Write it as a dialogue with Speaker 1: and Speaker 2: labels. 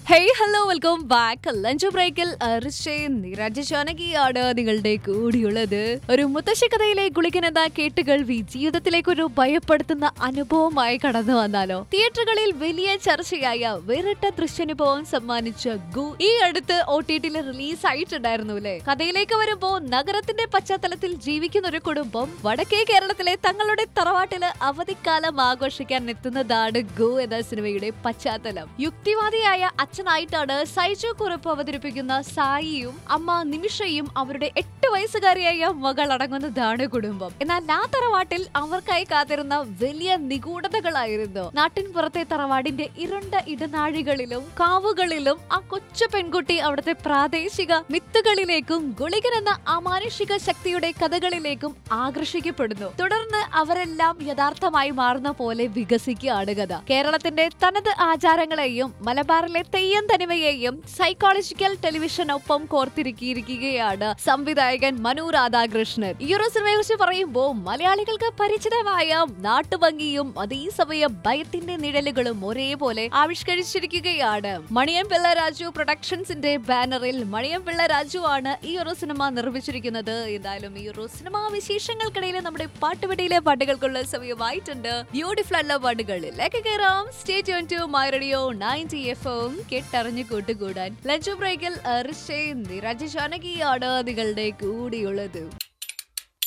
Speaker 1: hey hello welcome back lunch ബ്രേക്കിൽ നിരജ ജാനകിയാണ് നിങ്ങളുടെ കൂടിയുള്ളത് ഒരു മുത്തശ്ശി കഥയിലെ ഗുളികനെന്ന കേട്ടുകേൾവി ജീവിതത്തിലേക്ക് ഒരു ഭയപ്പെടുത്തുന്ന അനുഭവമായി കടന്നു വന്നാലോ തിയേറ്ററുകളിൽ വലിയ ചർച്ചയായ വേറിട്ട ദൃശ്യാനുഭവം സമ്മാനിച്ച ഗു ഈ അടുത്ത് ഒ ടി ടിയിൽ റിലീസ് ആയിട്ടുണ്ടായിരുന്നു അല്ലേ കഥയിലേക്ക് വരുമ്പോ നഗരത്തിന്റെ പശ്ചാത്തലത്തിൽ ജീവിക്കുന്ന ഒരു കുടുംബം വടക്കേ കേരളത്തിലെ തങ്ങളുടെ തറവാട്ടില് അവധിക്കാലം ആഘോഷിക്കാൻ എത്തുന്നതാണ് ഗു എന്ന സിനിമയുടെ പശ്ചാത്തലം യുക്തിവാദിയായ അച്ഛനായിട്ടാണ് സൈജു കുറിപ്പ് അവതരിപ്പിക്കുന്ന സായിയും അമ്മ നിമിഷയും അവരുടെ എട്ട് വയസ്സുകാരിയായ മകൾ അടങ്ങുന്നതാണ് കുടുംബം എന്നാൽ ആ തറവാട്ടിൽ അവർക്കായി കാത്തിരുന്ന വലിയ നിഗൂഢതകളായിരുന്നു നാട്ടിൻ പുറത്തെ തറവാടിന്റെ ഇരുണ്ട ഇടനാഴികളിലും കാവുകളിലും ആ കൊച്ചു പെൺകുട്ടി അവിടുത്തെ പ്രാദേശിക മിത്തുകളിലേക്കും ഗുളികൻ എന്ന അമാനുഷിക ശക്തിയുടെ കഥകളിലേക്കും ആകർഷിക്കപ്പെടുന്നു തുടർന്ന് അവരെല്ലാം യഥാർത്ഥമായി മാറുന്ന പോലെ വികസിക്കുകയാണ് കഥ കേരളത്തിന്റെ തനത് ആചാരങ്ങളെയും മലബാറിലെ തെയ്യം തനിമയെയും സൈക്കോളജിക്കൽ ടെലിവിഷനൊപ്പം കോർത്തിരുക്കിയിരിക്കുകയാണ് സംവിധായകൻ മനു രാധാകൃഷ്ണൻ ഈ ഒരു സിനിമയെ കുറിച്ച് പറയുമ്പോൾ മലയാളികൾക്ക് പരിചിതമായ നാട്ടുഭംഗിയും അതേസമയം ഭയത്തിന്റെ നിഴലുകളും ഒരേപോലെ ആവിഷ്കരിച്ചിരിക്കുകയാണ് മണിയൻ പിള്ള രാജു പ്രൊഡക്ഷൻസിന്റെ ബാനറിൽ മണിയൻ പിള്ള രാജു ആണ് ഈ ഒരു സിനിമ നിർമ്മിച്ചിരിക്കുന്നത് എന്തായാലും ഈ ഒരു സിനിമാ വിശേഷങ്ങൾക്കിടയിൽ നമ്മുടെ പാട്ടുപടിയിലെ പാട്ടുകൾക്കുള്ള സമയമായിട്ടുണ്ട് ബ്യൂട്ടിഫുൾ ഉള്ള പാട്ടുകളിലേക്ക് കയറാം stay tune to my radio ninety F M കെട്ടറിഞ്ഞു കൂട്ടുകൂടാൻ ലഞ്ച് ബ്രേക്കിൽ നിരജ ജാനകിയാണ് നിങ്ങളുടെ കൂടിയുള്ളത്